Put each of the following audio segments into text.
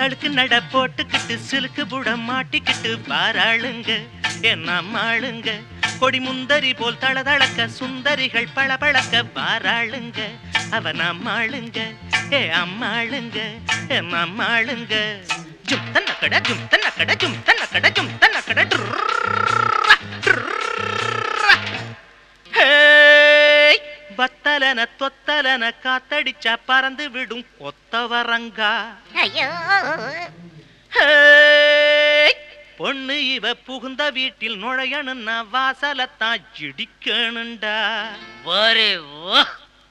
தழுக்கு நட போட்டுக்கிட்டு சிலுக்கு புடம் மாட்டிக்கிட்டு பாராளுங்க என் அம்மாளுங்க கொடி முந்தரி போல் தளதளக்க சுந்தரிகள் பளபளக்க பாராளுங்க அவன் அம்மாளுங்க ஏ அம்மாளுங்க என் அம்மாளுங்க ஜும் தன்ன கட ஜும் தன்ன கட ஜும் தன்ன கட ஜும் தன்ன கட ஹேய் வத்தலன தொத்தலன காத்தடிச்சா பறந்து விடும் கொத்தவரங்கா ஐயோ ஹேய்! பொண்ணு இவ புகுந்த வீட்டில் நுழையணும்னா வாசலத்தான் இடிக்கணுண்டா ஒரே ஓ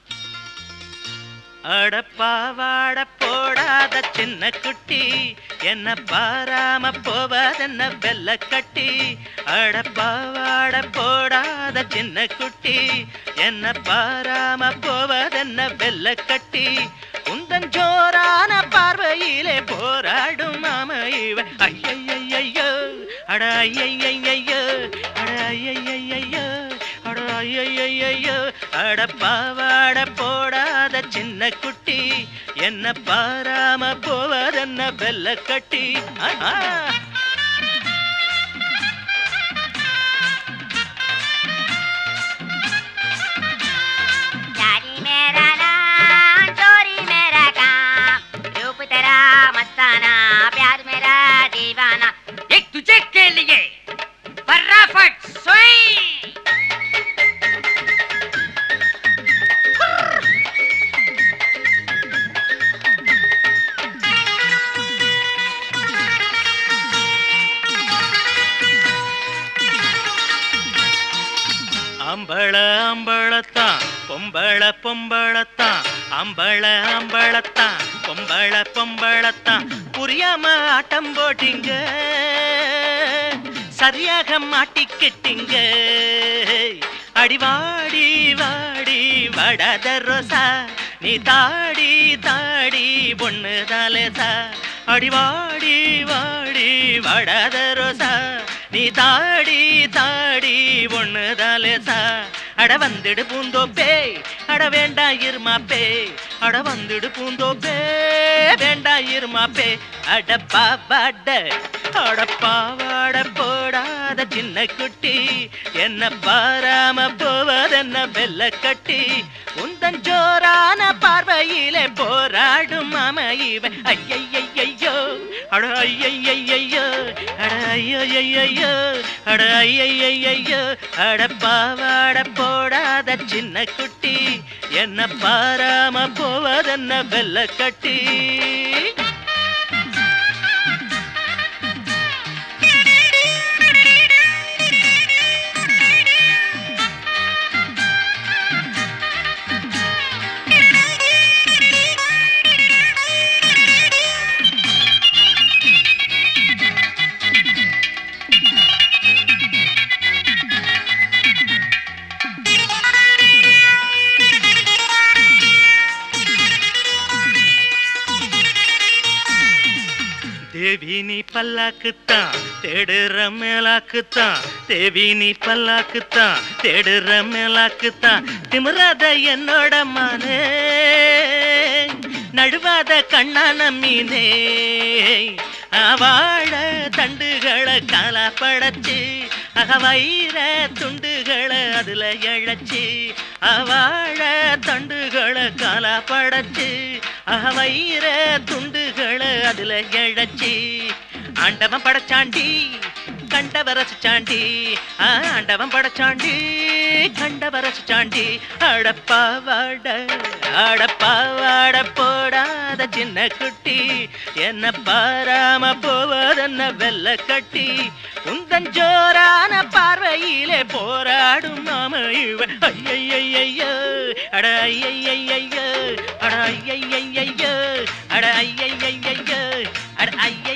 அடப்பாவாட போடாத சின்ன குட்டி என்ன பாராம போவதென்ன வெள்ள கட்டி அடப்பாவாட போடாத சின்ன குட்டி என்ன பாராம போவதென்ன வெள்ள கட்டி உந்தன் ஜோரான பார்வையிலே போராடும் மாம இவன் ஐயையையோ அட ஐயையையோ அட ஐயையையோ அட ஐயையையோ அட பாவாட போடாத சின்ன குட்டி என்ன பாராம போவதென்ன வெள்ள கட்டி ஆஹா daddy मेरा नाम चोरी मेरा काम रूप तेरा मस्ताना प्यार मेरा दीवाना एक तुझे के लिए फटाफट सोई அம்பள அம்பளத்தான் பொம்பள பொம்பளத்தான் அம்பள அம்பளத்தான் பொம்பள பொம்பளத்தான் புரியாம ஆட்டம் போட்டீங்க சரியாக மாட்டிக்கிட்டீங்க அடிவாடி வாடி வடாத ரோசா நீ தாடி தாடி பொண்ணு தாலேசா அடிவாடி வாடி வடாத ரோசா நீ தாடி தாடி ஒண்ணு தாலேசா அட வந்துடு பூந்தோப்பே அட வேண்டா இருமாப்பே அட வந்துடு பூந்தோப்பே வேண்டா இருமாப்பே அட பாவாட அட பாவாட போடாத சின்ன குட்டி என்ன பாராம போவதென்ன வெள்ள கட்டி உந்தன் ஜோரான பார்வையிலே போராடும் மாம இவன் ஐயையையோ அட ஐயையையோ அட ஐயையையோ அட ஐயையையோ அட பாவாட போடாத சின்ன குட்டி என்ன பாராம போவதென்ன வெள்ள கட்டி தேவி நீ பல்லாக்குத்தான் தேடுற மேலாக்குத்தான் தேவி நீ பல்லாக்குத்தான் தேடுற மேலாக்குத்தான் திமிராத என்னோட மானே நழுவாத கண்ணான மீனே வாழ தண்டுகளை காலா படைச்சு அகவயிற துண்டுகளை அதுல இழைச்சி வாழ தண்டுகளை காலா படைச்சு அகவயிற துண்டுகளை அதுல இழைச்சி ஆண்டவன் படைச்சாண்டி கண்டவ ரசிச்சாண்டி ஆ, ஆண்டவன் படைச்சாண்டி கண்டவ ரசிச்சாண்டி அடப்பாவாட அடப்பாவாட போடாத சின்ன குட்டி என்ன பாராம போவதென்ன வெள்ள கட்டி உந்தன் ஜோரான பார்வையிலே போராடும் மாம இவன் ஐயையையோ அட ஐயையையோ அட ஐயையையோ அட ஐயையையோ அட ஐய